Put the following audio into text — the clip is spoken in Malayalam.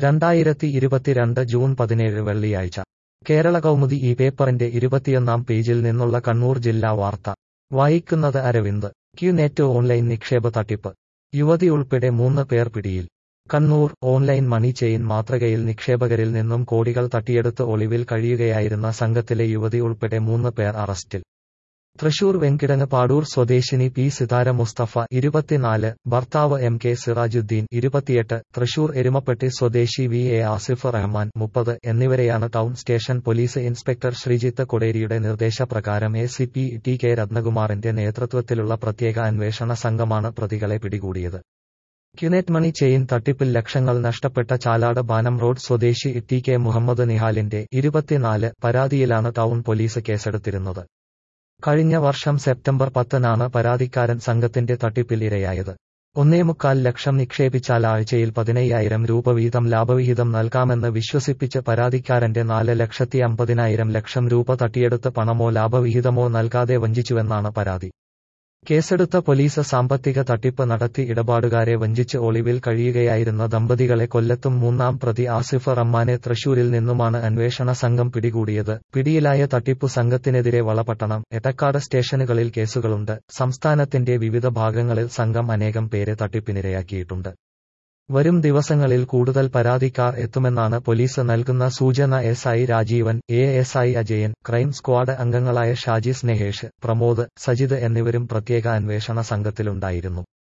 രണ്ടായിരത്തി ഇരുപത്തിരണ്ട് ജൂൺ പതിനേഴ് വെള്ളിയാഴ്ച കേരള കൗമുദി ഈ പേപ്പറിന്റെ ഇരുപത്തിയൊന്നാം പേജിൽ നിന്നുള്ള കണ്ണൂർ ജില്ലാ വാർത്ത വായിക്കുന്നത് അരവിന്ദ് ക്യുനെറ്റ് ഓൺലൈൻ നിക്ഷേപ തട്ടിപ്പ് യുവതി ഉൾപ്പെടെ മൂന്ന് പേർ പിടിയിൽ കണ്ണൂർ ഓൺലൈൻ മണി ചെയിൻ മാതൃകയിൽ നിക്ഷേപകരിൽ നിന്നും കോടികൾ തട്ടിയെടുത്ത് ഒളിവിൽ കഴിയുകയായിരുന്ന സംഘത്തിലെ യുവതി ഉൾപ്പെടെ മൂന്ന് പേർ അറസ്റ്റിൽ തൃശൂർ വെങ്കിടങ്ങ് പാടൂർ സ്വദേശിനി പി സിതാര മുസ്തഫ ഇരുപത്തിനാല് ഭർത്താവ് എം കെ സിറാജുദ്ദീൻ ഇരുപത്തിയെട്ട് തൃശൂർ എരുമപ്പെട്ടി സ്വദേശി വി എ ആസിഫ് റഹ്മാൻ മുപ്പത് എന്നിവരെയാണ് town station police inspector Sreejith കൊടേരിയുടെ നിർദ്ദേശപ്രകാരം A C P T K രത്നകുമാറിന്റെ നേതൃത്വത്തിലുള്ള പ്രത്യേക അന്വേഷണ സംഘമാണ് പ്രതികളെ പിടികൂടിയത് ക്യുനെറ്റ് മണി ചെയിൻ തട്ടിപ്പിൽ ലക്ഷങ്ങൾ നഷ്ടപ്പെട്ട ചാലാട് ബാനം റോഡ് സ്വദേശി ടി കെ മുഹമ്മദ് നിഹാലിന്റെ ഇരുപത്തിനാല് പരാതിയിലാണ് ടൗൺ പോലീസ് കേസെടുത്തിരുന്നത് കഴിഞ്ഞ വർഷം സെപ്റ്റംബർ പത്തിനാണ് പരാതിക്കാരൻ സംഘത്തിന്റെ തട്ടിപ്പിൽ ഇരയായത് ഒന്നേമുക്കാൽ ലക്ഷം നിക്ഷേപിച്ചാൽ ആഴ്ചയിൽ പതിനയ്യായിരം രൂപ വീതം ലാഭവിഹിതം നൽകാമെന്ന് വിശ്വസിപ്പിച്ച് പരാതിക്കാരന്റെ നാല് ലക്ഷത്തി അമ്പതിനായിരം ലക്ഷം രൂപ തട്ടിയെടുത്ത് പണമോ ലാഭവിഹിതമോ നൽകാതെ വഞ്ചിച്ചുവെന്നാണ് പരാതി കേസെടുത്ത പോലീസ് സാമ്പത്തിക തട്ടിപ്പ് നടത്തി ഇടപാടുകാരെ വഞ്ചിച്ച് ഒളിവിൽ കഴിയുകയായിരുന്ന ദമ്പതികളെ കൊല്ലത്തും മൂന്നാം പ്രതി ആസിഫ് റഹ്മാനെ തൃശൂരിൽ നിന്നുമാണ് അന്വേഷണ സംഘം പിടികൂടിയത് പിടിയിലായ തട്ടിപ്പു സംഘത്തിനെതിരെ വളപട്ടണം എടക്കാട് സ്റ്റേഷനുകളിൽ കേസുകളുണ്ട് സംസ്ഥാനത്തിന്റെ വിവിധ ഭാഗങ്ങളിൽ സംഘം അനേകം പേരെ തട്ടിപ്പിനിരയാക്കിയിട്ടുണ്ട് വരും ദിവസങ്ങളിൽ കൂടുതൽ പരാതിക്കാർ എത്തുമെന്നാണ് പോലീസ് നൽകുന്ന സൂചന S I Rajeevan A S I Ajayan crime squad അംഗങ്ങളായ ഷാജി സ്നേഹേഷ് പ്രമോദ് സജിത് എന്നിവരും പ്രത്യേക അന്വേഷണ സംഘത്തിലുണ്ടായിരുന്നു